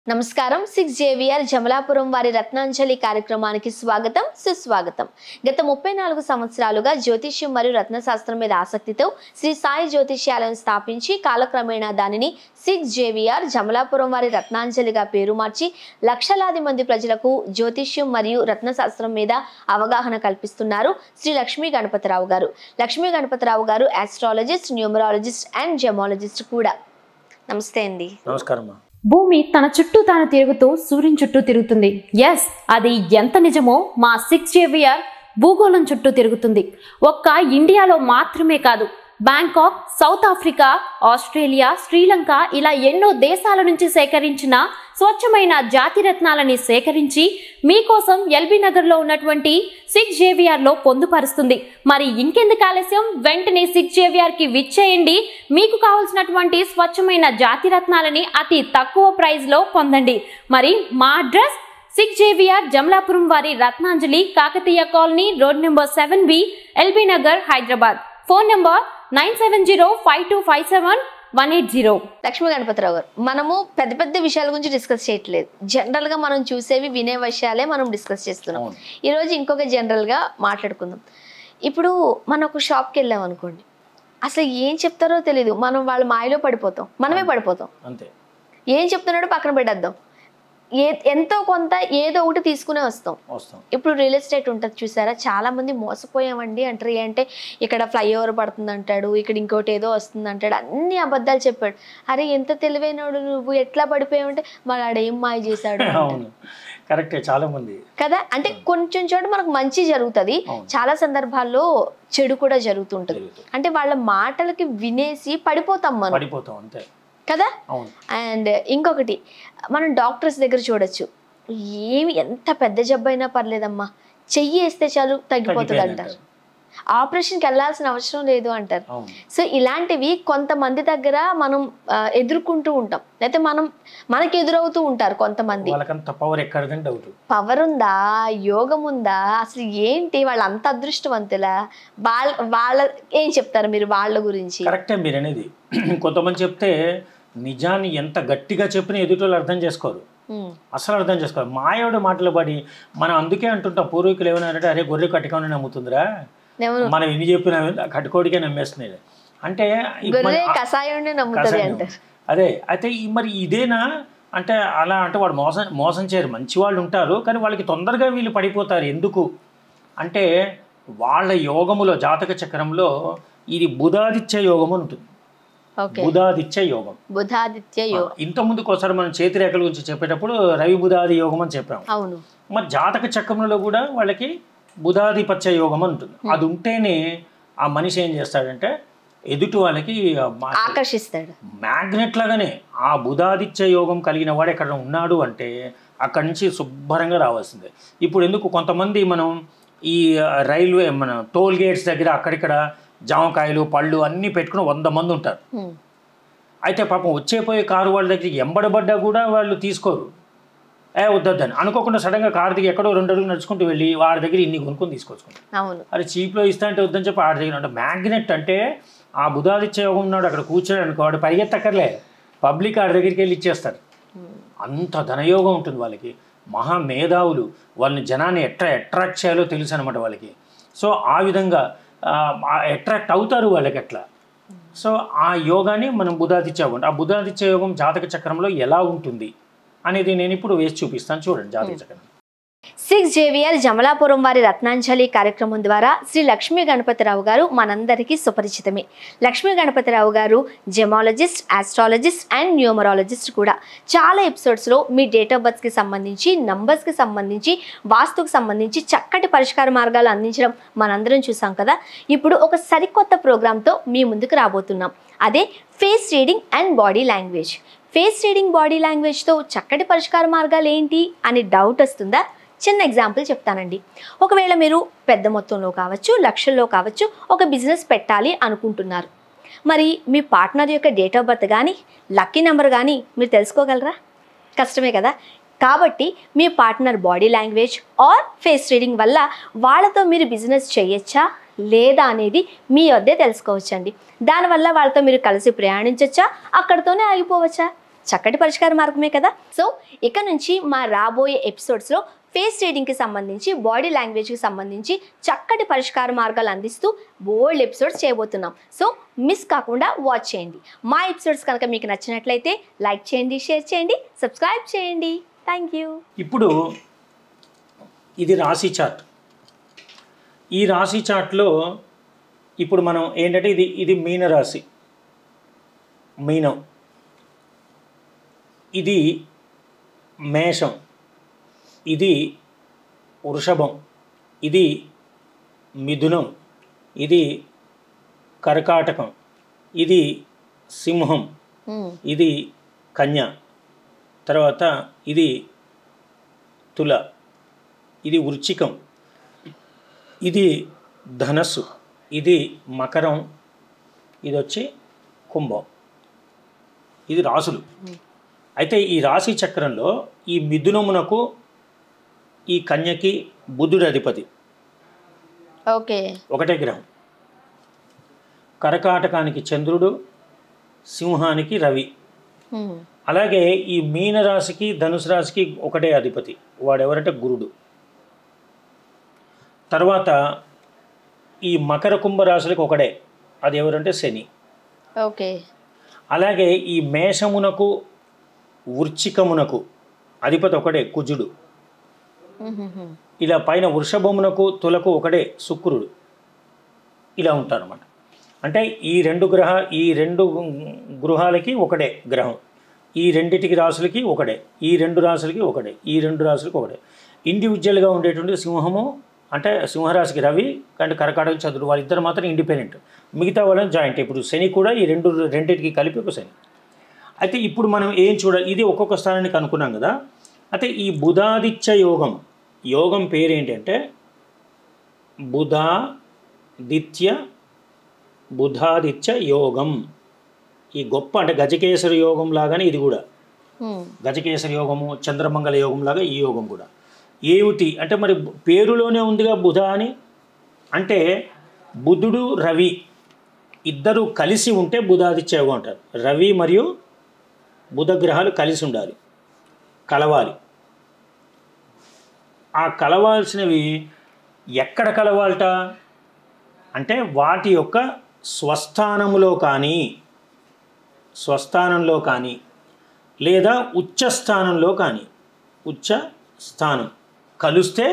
నమస్కారం six JVR Jamalapuram వారి రత్నాంజలి కార్యక్రమానికి స్వాగతం సుస్వాగతం గత ముప్పై నాలుగు సంవత్సరాలుగా జ్యోతిష్యం మరియు రత్నశాస్త్రం మీద ఆసక్తితో శ్రీ సాయి జ్యోతిష్యాలయం స్థాపించి కాలక్రమేణా దానిని సిక్స్ జేవిఆర్ జమలాపురం వారి రత్నాంజలిగా పేరు మార్చి లక్షలాది మంది ప్రజలకు జ్యోతిష్యం మరియు రత్నశాస్త్రం మీద అవగాహన కల్పిస్తున్నారు శ్రీ లక్ష్మీ గణపతిరావు గారు లక్ష్మీ గణపతిరావు గారు ఆస్ట్రాలజిస్ట్ న్యూమరాలజిస్ట్ అండ్ జెమాలజిస్ట్ కూడా నమస్తే అండి నమస్కారం అమ్మా భూమి తన చుట్టూ తాను తిరుగుతూ సూర్యుని చుట్టూ తిరుగుతుంది ఎస్ అది ఎంత నిజమో మా సిక్స్ జేవియర్ భూగోళం చుట్టూ తిరుగుతుంది ఒక్క ఇండియాలో మాత్రమే కాదు Bangkok South Africa Australia Sri Lanka ఇలా ఎన్నో దేశాల నుంచి సేకరించిన స్వచ్ఛమైన జాతి రత్నాలని సేకరించి మీకోసం ఎల్బీ నగర్లో ఉన్నటువంటి సిక్స్ జేవిఆర్లో పొందుపరుస్తుంది మరి ఇంకెందుకు ఆలస్యం వెంటనే సిక్స్ జేవిఆర్కి విచ్చేయండి మీకు కావాల్సినటువంటి స్వచ్ఛమైన జాతి రత్నాలని అతి తక్కువ ప్రైస్లో పొందండి మరి మా అడ్రస్ సిక్స్ జేవిఆర్ జమలాపురం వారి Ratnanjali Kakatiya colony road number seven B LB Nagar Hyderabad phone number nine seven zero five two five seven one eight zero Lakshmi Ganapathirao garu మనము పెద్ద పెద్ద విషయాల గురించి డిస్కస్ చేయట్లేదు జనరల్ గా మనం చూసేవి వినే విషయాలే మనం డిస్కస్ చేస్తున్నాం అవును. ఈ రోజు ఇంకొక జనరల్ గా మాట్లాడుకుందాం ఇప్పుడు మనం ఒక షాప్కి వెళ్ళాం అనుకోండి అసలు ఏం చెప్తారో తెలియదు మనం వాళ్ళ మాయలో పడిపోతాం మనమే పడిపోతాం అంతే ఏం చెప్తున్నాడో పక్కన పెట్టేద్దాం ఏ ఎంతో కొంత ఏదో ఒకటి తీసుకునే వస్తాం వస్తాం ఇప్పుడు రియల్ ఎస్టేట్ ఉంటుంది చూసారా చాలా మంది మోసపోయామండి అంటారు ఏంటంటే ఇక్కడ ఫ్లైఓవర్ పడుతుంది అంటాడు ఇక్కడ ఇంకోటి ఏదో వస్తుంది అంటాడు అన్ని అబద్ధాలు చెప్పాడు అరే ఎంత తెలివైనడు నువ్వు ఎట్లా పడిపోయావంటే మరి ఆడ ఏం మాయ చేశాడు అంటాడు. అవును కరెక్టే చాలా మంది కదా అంటే కొంచెం చోట మనకు మంచి జరుగుతుంది అవును. చాలా సందర్భాల్లో చెడు కూడా జరుగుతుంటది జరుగుతుంది. అంటే వాళ్ళ మాటలకి వినేసి పడిపోతాం మనం పడిపోతాం అంతే కదా అవును అండ్ ఇంకొకటి మనం డాక్టర్స్ దగ్గర చూడొచ్చు ఏమి ఎంత పెద్ద జబ్బు అయినా పర్లేదమ్మా చెయ్యి వేస్తే చాలు తగ్గిపోతుంది తగ్గిపోయింది అంటారు ఆపరేషన్కి వెళ్ళాల్సిన అవసరం లేదు అంటారు అవును సో ఇలాంటివి కొంతమంది దగ్గర మనం ఆ, ఎదుర్కొంటూ ఉంటాం లేకపోతే మనం మనకి ఎదురవుతూ ఉంటారు కొంతమంది వాళ్ళకంత పవర్ ఎక్కడదని డౌట్ పవర్ ఉందా యోగం ఉందా అసలు ఏంటి వాళ్ళు అంత అదృష్టవంతులా వాళ్ళ వాళ్ళ ఏం చెప్తారు మీరు వాళ్ళ గురించి కరెక్టే మీరు అనేది కొంతమంది చెప్తే నిజాన్ని ఎంత గట్టిగా చెప్పినా ఎదుటి వాళ్ళు అర్థం చేసుకోరు ఉమ్, అసలు అర్థం చేసుకోరు మాయోడు మాటలు పడి మనం అందుకే అంటుంటాం పూర్వీకులు ఏమన్నారంటే అరే గొర్రె కట్టుకొని నమ్ముతుందిరా ఎవరు మనం ఎన్ని చెప్పినా కట్టుకోడికే నమ్మేస్తున్నాయి అంటే ఈ మన- గొర్రె కషాయం నమ్ముతుంది కషాయం. అంటారు అదే అయితే ఈ మరి ఇదేనా అంటే అలా అంటే వాడు మోసం మోసం చేయరు మంచి వాళ్ళు ఉంటారు కానీ వాళ్ళకి తొందరగా వీళ్ళు పడిపోతారు ఎందుకు అంటే వాళ్ళ యోగములో జాతక చక్రంలో ఇది బుధాదిత్య యోగం అని ఉంటుంది ఓకే బుధాదిత్య యోగం బుధాదిత్య యో ఇంత ముందుకు ఒకసారి మనం చేతి రేఖల గురించి చెప్పేటప్పుడు రవి బుధాది యోగం అని చెప్పాం అవును మరి జాతక చక్రంలో కూడా వాళ్ళకి బుధాధిపత్య యోగం అని ఉంటుంది అది ఉంటేనే ఆ మనిషి ఏం చేస్తాడంటే ఎదుటి వాళ్ళకి మా- ఆకర్షిస్తాడు మ్యాగ్నెట్ లాగానే ఆ బుధాదిత్య యోగం కలిగిన వాడు ఎక్కడ ఉన్నాడు అంటే అక్కడి నుంచి శుభ్రంగా రావాల్సిందే ఇప్పుడు ఎందుకు కొంతమంది మనం ఈ రైల్వే మన టోల్ గేట్స్ దగ్గర అక్కడిక్కడ జామకాయలు పళ్ళు అన్నీ పెట్టుకుని వంద మంది ఉంటారు హ్మ్. అయితే పాపం వచ్చే పోయే కారు వాళ్ళ దగ్గరికి ఎంబడబడ్డా కూడా వాళ్ళు తీసుకోరు ఏ వద్దని అనుకోకుండా సడన్గా కారు దిగి ఎక్కడో రెండు అడుగులు నడుచుకుంటూ వెళ్ళి వాడి దగ్గర ఇన్ని కొనుక్కొని తీసుకొచ్చుకుంటారు అవును అది చీప్లో ఇస్తా అంటే వద్దని చెప్పి ఆడ దగ్గర అంటే మ్యాగ్నెట్ అంటే ఆ బుధాదిత్య యోగం ఉన్నాడు అక్కడ కూర్చోడు అనుకో వాడు పరిగెత్తక్కర్లే పబ్లిక్ ఆడ దగ్గరికి వెళ్ళి ఇచ్చేస్తారు అంత ధనయోగం ఉంటుంది వాళ్ళకి మహా మేధావులు వాళ్ళని జనాన్ని ఎట్లా అట్రాక్ట్ చేయాలో తెలుసు అనమాట వాళ్ళకి సో ఆ విధంగా అట్రాక్ట్ అవుతారు వాళ్ళకి ఎట్లా సో ఆ యోగాన్ని మనం బుధాదిత్య యోగం ఆ బుధాదిత్య యోగం జాతక చక్రంలో ఎలా ఉంటుంది అనేది నేను ఇప్పుడు వేసి చూపిస్తాను చూడండి జాతక చక్రం సిక్స్ జేవిఆర్ జమలాపురం వారి రత్నాంజలి కార్యక్రమం ద్వారా శ్రీ లక్ష్మీ గణపతిరావు గారు మనందరికీ సుపరిచితమే లక్ష్మీ గణపతిరావు గారు జెమాలజిస్ట్ ఆస్ట్రాలజిస్ట్ అండ్ న్యూమరాలజిస్ట్ కూడా చాలా ఎపిసోడ్స్లో మీ డేట్ ఆఫ్ బర్త్కి సంబంధించి నంబర్స్కి సంబంధించి వాస్తుకు సంబంధించి చక్కటి పరిష్కార మార్గాలు అందించడం మనందరం చూసాం కదా ఇప్పుడు ఒక సరికొత్త ప్రోగ్రాంతో మీ ముందుకు రాబోతున్నాం అదే face reading and body language face reading body లాంగ్వేజ్తో చక్కటి పరిష్కార మార్గాలు ఏంటి అని డౌట్ వస్తుందా చిన్న ఎగ్జాంపుల్ చెప్తానండి ఒకవేళ మీరు పెద్ద మొత్తంలో కావచ్చు లక్షల్లో కావచ్చు ఒక బిజినెస్ పెట్టాలి అనుకుంటున్నారు మరి మీ పార్ట్నర్ యొక్క డేట్ ఆఫ్ బర్త్ కానీ లక్కీ నెంబర్ కానీ మీరు తెలుసుకోగలరా కష్టమే కదా కాబట్టి మీ partner body language or face reading వల్ల వాళ్ళతో మీరు బిజినెస్ చేయొచ్చా లేదా అనేది మీ వద్దే తెలుసుకోవచ్చండి దానివల్ల వాళ్ళతో మీరు కలిసి ప్రయాణించవచ్చా అక్కడితోనే ఆగిపోవచ్చా చక్కటి పరిష్కార మార్గమే కదా సో ఇక నుంచి మా రాబోయే ఎపిసోడ్స్లో ఫేస్ రీడింగ్కి సంబంధించి బాడీ లాంగ్వేజ్కి సంబంధించి చక్కటి పరిష్కార మార్గాలు అందిస్తూ బోల్డ్ ఎపిసోడ్స్ చేయబోతున్నాం సో మిస్ కాకుండా వాచ్ చేయండి మా ఎపిసోడ్స్ కనుక మీకు నచ్చినట్లయితే లైక్ చేయండి షేర్ చేయండి సబ్స్క్రైబ్ చేయండి థ్యాంక్ యూ ఇప్పుడు ఇది రాశి చార్ట్ ఈ రాశి చార్ట్లో ఇప్పుడు మనం ఏంటంటే ఇది ఇది మీన రాశి మీనం ఇది మేషం ఇది వృషభం ఇది మిథునం ఇది కర్కాటకం ఇది సింహం ఇది కన్య తర్వాత ఇది తుల ఇది వృచ్చికం ఇది ధనస్సు ఇది మకరం ఇది వచ్చి కుంభం ఇది రాసులు అయితే ఈ రాశి చక్రంలో ఈ మిథునమునకు ఈ కన్యకి బుధుడు అధిపతి ఓకే ఒకటే గ్రహం కరకాటకానికి చంద్రుడు సింహానికి రవి అలాగే ఈ మీన రాశికి ధనుసు రాశికి ఒకటే అధిపతి వాడెవరంటే గురుడు తర్వాత ఈ మకర కుంభ రాశులకు ఒకడే అది ఎవరంటే శని ఓకే అలాగే ఈ మేషమునకు వృచ్చికమునకు అధిపతి ఒకడే కుజుడు ఇలా పైన వృషభమునకు తులకు ఒకడే శుక్రుడు ఇలా ఉంటారన్నమాట అంటే ఈ రెండు గ్రహ ఈ రెండు గృహాలకి ఒకటే గ్రహం ఈ రెండిటికి రాసులకి ఒకటే ఈ రెండు రాసులకి ఒకటే ఈ రెండు రాసులకి ఒకటే ఇండివిజువల్గా ఉండేటువంటి సింహము అంటే సింహరాశికి రవి అంటే కరకాటక చంద్రుడు వాళ్ళిద్దరు మాత్రం ఇండిపెండెంట్ మిగతా వాళ్ళని జాయింట్ ఇప్పుడు శని కూడా ఈ రెండు రెండింటికి కలిపి ఒక శని అయితే ఇప్పుడు మనం ఏం చూడాలి ఇది ఒక్కొక్క స్థానానికి అనుకున్నాం కదా అయితే ఈ బుధాదిత్య యోగం యోగం పేరేంటంటే బుధాదిత్య బుధాదిత్య యోగం ఈ గొప్ప అంటే గజకేశ్వర యోగం లాగానే ఇది కూడా గజకేశ్వర యోగము చంద్రమంగళ యోగం లాగా ఈ యోగం కూడా ఏమిటి అంటే మరి పేరులోనే ఉందిగా బుధ అని అంటే బుధుడు రవి ఇద్దరు కలిసి ఉంటే బుధాదిత్య యోగం అంటారు రవి మరియు బుధ గ్రహాలు కలిసి ఉండాలి కలవాలి ఆ కలవాల్సినవి ఎక్కడ కలవాలట అంటే వాటి యొక్క స్వస్థానములో కానీ స్వస్థానంలో కానీ లేదా ఉచ్చ స్థానంలో కానీ ఉచ్చ స్థానం కలిస్తే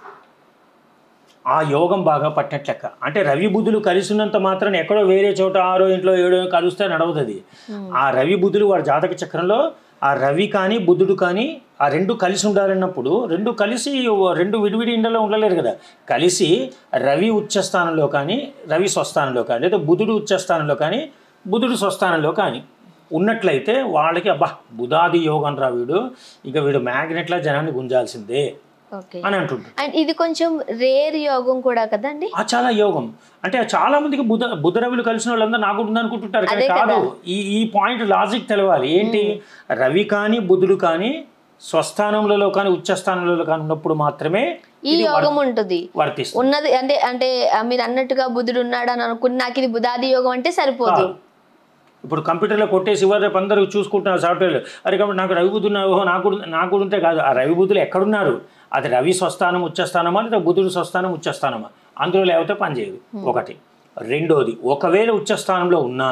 ఆ యోగం బాగా పట్టినట్లు లెక్క అంటే రవి బుధులు కలిసి ఉన్నంత మాత్రం ఎక్కడో వేరే చోట ఆరో ఇంట్లో ఏడో కలిస్తే నడవదు ఆ రవి బుధులు వారి జాతక చక్రంలో ఆ రవి కానీ బుధుడు కానీ ఆ రెండు కలిసి ఉండాలన్నప్పుడు రెండు కలిసి రెండు విడివిడి ఇండలో ఉండలేరు కదా కలిసి రవి ఉచ్చస్థానంలో కానీ రవి స్వస్థానంలో కానీ లేదా బుధుడు ఉచ్చస్థానంలో కానీ బుధుడు స్వస్థానంలో కానీ ఉన్నట్లయితే వాళ్ళకి అబ్బా బుధాది యోగం రా వీడు ఇక వీడు మ్యాగ్నెట్లా జనాన్ని గుంజాల్సిందే ఓకే అని అంటుంటారు అండ్ ఇది కొంచెం రేర్ యోగం కూడా కదండి ఆ చాలా యోగం అంటే చాలా మందికి బుధ బుధ రవిలు కలిసిన వాళ్ళందరూ నాకు ఉంది అనుకుంటుంటారు కానీ అదే కాదు ఈ ఈ పాయింట్ లాజిక్ తెలవాలి ఏంటి రవి కానీ బుధుడు కానీ స్వస్థానములలో కానీ ఉచ్చస్థానములలో కానీ ఉన్నప్పుడు మాత్రమే ఈ యోగం ఉంటుంది వర్తిస్తుంది ఉన్నది అంటే అంటే ఆ, మీరు అన్నట్టుగా బుధుడు ఉన్నాడు అని అనుకుని నాకు ఇది బుధాది యోగం అంటే సరిపోదు కాదు. ఇప్పుడు కంప్యూటర్లో కొట్టేసి ఇవ్వాలి రేపు అందరూ చూసుకుంటున్నారు సాఫ్ట్వేర్ అరే కాబట్టి నాకు రవి బుద్ధుడు ఓహో నాకు కూడా- నాకు కూడా ఉంటే కాదు ఆ రవి బుద్ధులు ఎక్కడున్నారు అది రవి స్వస్థానం ఉచ్చస్థానమా లేదా బుధుడు స్వస్థానం ఉచ్చస్థానమా అందులో లేకపోతే పనిచేయదు ఒకటి రెండోది ఒకవేళ ఉచ్చస్థానంలో ఉన్నా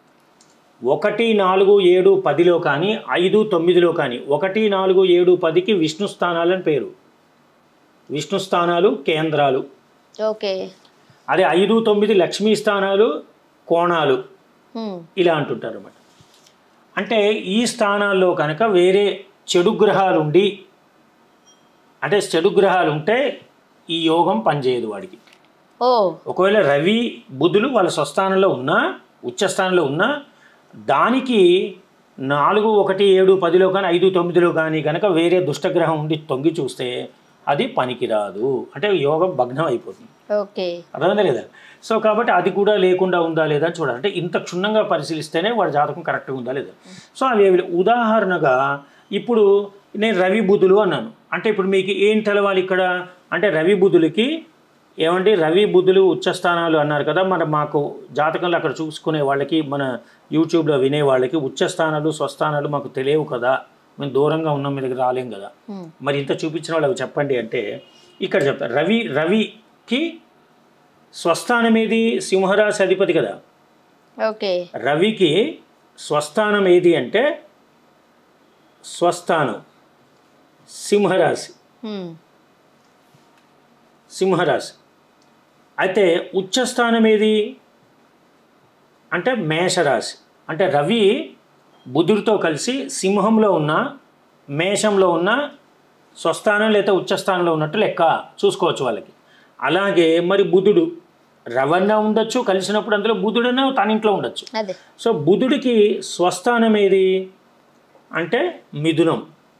ఒకటి నాలుగు ఏడు పదిలో కానీ ఐదు తొమ్మిదిలో కానీ ఒకటి నాలుగు ఏడు పదికి విష్ణు స్థానాలని పేరు విష్ణు స్థానాలు కేంద్రాలు ఓకే అదే ఐదు తొమ్మిది లక్ష్మీ స్థానాలు కోణాలు హ్మ్. ఇలా అంటుంటారు అన్నమాట అంటే ఈ స్థానాల్లో కనుక వేరే చెడు గ్రహాలు ఉండి అంటే చెడు గ్రహాలు ఉంటే ఈ యోగం పనిచేయదు వాడికి ఓ ఒకవేళ రవి బుధులు వాళ్ళ స్వస్థానంలో ఉన్నా ఉచ్చస్థానంలో ఉన్నా దానికి నాలుగు ఒకటి ఏడు పదిలో కానీ ఐదు తొమ్మిదిలో కానీ కనుక వేరే దుష్టగ్రహం ఉండి తొంగి చూస్తే అది పనికిరాదు అంటే యోగం భగ్నం అయిపోతుంది ఓకే అర్థమైందా లేదా సో కాబట్టి అది కూడా లేకుండా ఉందా లేదా అని చూడాలి అంటే ఇంత క్షుణ్ణంగా పరిశీలిస్తేనే వాడి జాతకం కరెక్ట్గా ఉందా లేదా సో అవి ఏవి లేవు. ఉదాహరణగా ఇప్పుడు నేను రవి బుధులు అన్నాను అంటే ఇప్పుడు మీకు ఏం తెలవాలి ఇక్కడ అంటే రవి బుధులకి ఏమండి రవి బుద్ధులు ఉచ్చస్థానాలు అన్నారు కదా మరి మాకు జాతకంలో అక్కడ చూసుకునే వాళ్ళకి మన యూట్యూబ్లో వినే వాళ్ళకి ఉచ్చస్థానాలు స్వస్థానాలు మాకు తెలియవు కదా మేము దూరంగా ఉన్నాం మీ దగ్గర రాలేం కదా Hmm. మరి ఇంత చూపించిన వాళ్ళకి చెప్పండి అంటే ఇక్కడ చెప్తారు రవి రవికి స్వస్థానం ఏది సింహరాశి అధిపతి కదా ఓకే రవికి స్వస్థానం ఏది అంటే స్వస్థానం సింహరాశి హ్మ్. సింహరాశి అయితే ఉచ్చస్థానం ఏది అంటే మేషరాశి అంటే రవి బుధుడితో కలిసి సింహంలో ఉన్న మేషంలో ఉన్న స్వస్థానం లేదా ఉచ్చస్థానంలో ఉన్నట్టు లెక్క చూసుకోవచ్చు వాళ్ళకి అలాగే మరి బుధుడు రవన్నా ఉండొచ్చు కలిసినప్పుడు అందులో బుధుడన్నా తన ఇంట్లో ఉండొచ్చు అదే సో బుధుడికి స్వస్థానం ఏది అంటే మిథునం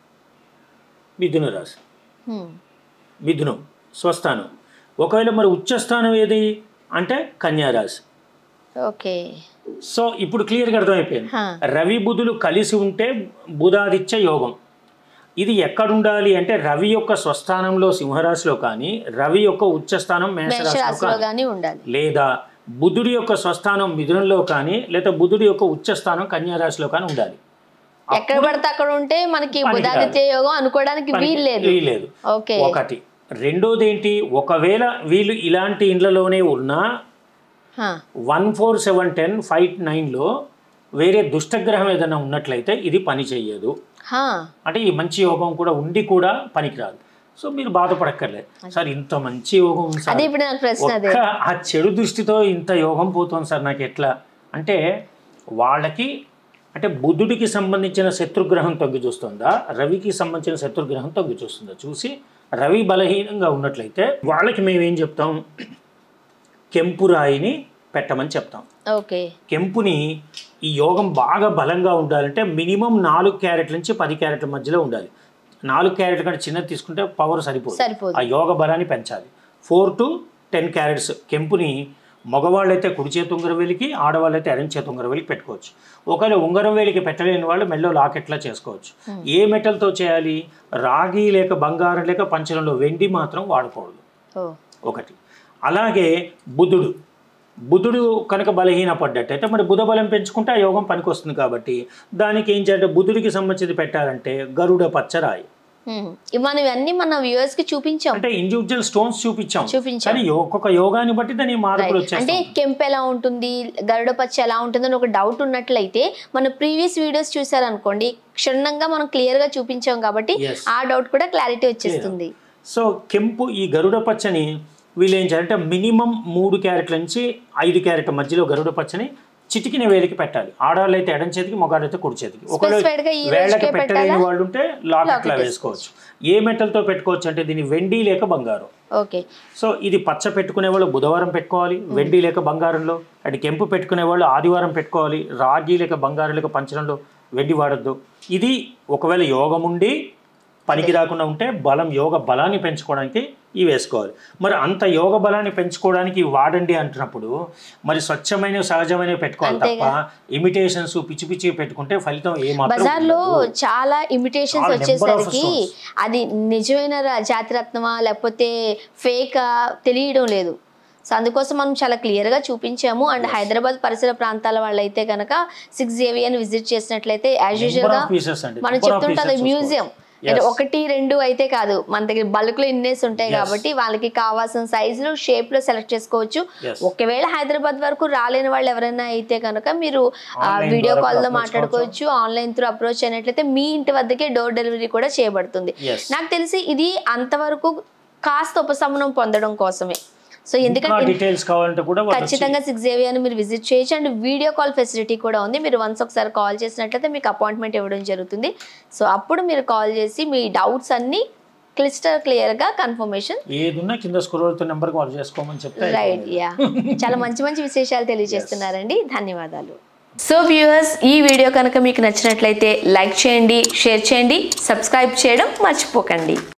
మిథున రాశి హ్మ్. మిథునం స్వస్థానం ఒకవేళ మరి ఉచ్చస్థానం ఏది అంటే కన్యారాశి ఓకే సో ఇప్పుడు క్లియర్గా అర్థమైపోయింది హా. రవి బుధులు కలిసి ఉంటే బుధాదిత్య యోగం ఇది ఎక్కడుండాలి అంటే రవి యొక్క స్వస్థానంలో సింహరాశిలో కానీ రవి యొక్క ఉచ్చస్థానం మేషరాశిలో మేషరాశిలో కానీ కానీ ఉండాలి లేదా బుధుడి యొక్క స్వస్థానం మిథునంలో కానీ లేదా బుధుడి యొక్క ఉచ్చస్థానం కన్యారాశిలో కానీ ఉండాలి ఎక్కడ పడితే అక్కడ ఉంటే మనకి పనికి బుధాదిత్య యోగం అనుకోవడానికి వీలు లేదు లేదు ఓకే ఒకటి రెండోది ఏంటి ఒకవేళ వీళ్ళు ఇలాంటి ఇండ్లలోనే ఉన్నా హా. One four seven ten five నైన్లో వేరే దుష్టగ్రహం ఏదైనా ఉన్నట్లయితే ఇది పని చెయ్యదు హా. అంటే ఈ మంచి యోగం కూడా ఉండి కూడా పనికిరాదు సో మీరు బాధపడక్కర్లేదు సార్ ఇంత మంచి యోగం ఉంది సార్ అదే ఇప్పుడు నాకు ప్రశ్న అదే ఒక్క ఆ చెడు దృష్టితో ఇంత యోగం పోతుంది సార్ నాకు ఎట్లా అంటే వాళ్ళకి అంటే బుద్ధుడికి సంబంధించిన శత్రుగ్రహం తగ్గి చూస్తుందా రవికి సంబంధించిన శత్రుగ్రహం తగ్గి చూస్తుందా చూసి రవి బలహీనంగా ఉన్నట్లయితే వాళ్ళకి మేము ఏం చెప్తాం కెంపు రాయిని పెట్టమని చెప్తాం ఓకే కెంపుని ఈ యోగం బాగా బలంగా ఉండాలంటే మినిమం నాలుగు క్యారెట్ల నుంచి పది క్యారెట్ల మధ్యలో ఉండాలి నాలుగు క్యారెట్ల కంటే చిన్నది తీసుకుంటే పవర్ సరిపోదు సరిపోదు. ఆ యోగ బలాన్ని పెంచాలి ఫోర్ టు టెన్ క్యారెట్స్ కెంపుని మగవాళ్ళైతే కుడి చేతి ఉంగరం వేలికి ఆడవాళ్ళైతే ఎడం చేతి ఉంగరం వేలికి పెట్టుకోవచ్చు ఒకవేళ ఉంగరం వేలికి పెట్టలేని వాళ్ళు మెల్లో లాకెట్లా చేసుకోవచ్చు ఏ మెటల్తో చేయాలి రాగి లేక బంగారం లేక పంచరంలో వెండి మాత్రం వాడకూడదు ఓ ఒకటి అలాగే బుధుడు బుధుడు కనుక బలహీన పడ్డట్టయితే మరి బుధ బలం పెంచుకుంటే ఆ యోగం పనికొస్తుంది కాబట్టి దానికి ఏం చేయాలంటే బుధుడికి సంబంధించి పెట్టాలంటే గరుడ పచ్చరాయి హ్మ్. ఇవి మనం ఇవన్నీ మన వ్యూవర్స్ కి చూపించాం అంటే ఇండివిజువల్ స్టోన్స్ చూపించాం చూపించాం. కానీ యో- ఒక్కొక్క యోగాన్ని బట్టి దాని మార్పులు అంటే వచ్చేస్తాయి కెంపు ఎలా ఉంటుంది గరుడ పచ్చ ఎలా ఉంటుంది అని ఒక డౌట్ ఉన్నట్లయితే మన ప్రీవియస్ వీడియోస్ చూసారనుకోండి క్షుణ్ణంగా మనం క్లియర్ గా చూపించాం కాబట్టి Yes. ఆ డౌట్ కూడా క్లారిటీ వచ్చేస్తుంది సో కెంపు ఈ గరుడ పచ్చని వీళ్ళు ఏం చేయాలంటే మినిమం మూడు క్యారెట్ల నుంచి ఐదు క్యారెట్ల మధ్యలో గరుడ పచ్చని చిటికిన వేలికి పెట్టాలి ఆడవాళ్ళు అయితే ఎడం చేతికి మగాళ్ళు అయితే కుడి చేతికి Specified గా ఈ వేళ్ళకి రోజుకే పెట్టలేని పెట్టాలా? వాళ్ళు ఉంటే లాకెట్లా Locket వేసుకోవచ్చు ఏ మెటల్తో పెట్టుకోవచ్చు అంటే దీన్ని వెండి లేక బంగారం ఓకే సో ఇది పచ్చ పెట్టుకునే వాళ్ళు బుధవారం పెట్టుకోవాలి వెండి లేక బంగారంలో అటు కెంపు పెట్టుకునే వాళ్ళు ఆదివారం పెట్టుకోవాలి రాగి లేక బంగారం లేక పంచడంలో వెండి వాడద్దు ఇది ఒకవేళ యోగం ఉండి పనికి రాకుండా ఉంటే బలం యోగ బలాన్ని పెంచుకోవడానికి ఇవి వేసుకోవాలి మరి అంత యోగ బలాన్ని పెంచుకోవడానికి ఇవి వాడండి అంటున్నప్పుడు మరి స్వచ్ఛమైన సహజమైన పెట్టుకోవాలి తప్ప ఇమిటేషన్స్ పిచ్చి పిచ్చి పెట్టుకుంటే ఫలితం ఏ బజార్ లో చాలా ఇమిటేషన్స్ చాలా number of వచ్చేసరికి stones. అది నిజమైన ర- జాతి రత్నమా లేకపోతే ఫేక్ తెలియడం లేదు సో అందుకోసం మనం చాలా క్లియర్ గా చూపించాము అండ్ హైదరాబాద్ పరిసర ప్రాంతాల వాళ్ళైతే కనుక సిక్స్ అని విజిట్ చేసినట్లయితే యాజ్ యూజువల్ గా పీసెస్ అండి మనం number of చెప్తుంటే pieces మ్యూజియం Yes. ఒకటి రెండు అయితే కాదు మన దగ్గర బల్క్ లో ఇన్నేసి ఉంటాయి Yes. కాబట్టి వాళ్ళకి కావాల్సిన సైజులు షేప్ లో సెలెక్ట్ చేసుకోవచ్చు Yes. ఒకవేళ హైదరాబాద్ వరకు రాలేని వాళ్ళు ఎవరైనా అయితే కనుక మీరు Online వీడియో ద్వారా కాల్ లో approach మాట్లాడుకోవచ్చు ఆన్లైన్ త్రూ అప్రోచ్ అయినట్లయితే మీ ఇంటి వద్దకే డోర్ డెలివరీ కూడా చేయబడుతుంది Yes. నాకు తెలిసి ఇది అంతవరకు కాస్త ఉపశమనం పొందడం కోసమే సో ఇంకా ఎందుకంటే డీటెయిల్స్ కావాలంటే కూడా వాళ్ళు వచ్చి- ఖచ్చితంగా సిక్స్ అని మీరు విజిట్ చేయొచ్చు అండ్ వీడియో కాల్ ఫెసిలిటీ కూడా ఉంది మీరు వన్స్ ఒకసారి కాల్ చేసినట్లయితే మీకు అపాయింట్మెంట్ ఇవ్వడం జరుగుతుంది సో అప్పుడు మీరు కాల్ చేసి మీ డౌట్స్ అన్ని క్లిస్టర్ క్లియర్ గా కన్ఫర్మేషన్ ఏదున్నా కింద స్క్రోల్ అవుతున్న నెంబర్కి వాళ్ళు చేసుకోమని చెప్తే రైట్ యా చాలా మంచి మంచి విశేషాలు తెలియజేస్తున్నారండి ధన్యవాదాలు సో వ్యూవర్స్ ఈ వీడియో కనుక మీకు నచ్చినట్లయితే లైక్ చేయండి షేర్ చేయండి సబ్స్క్రైబ్ చేయడం మర్చిపోకండి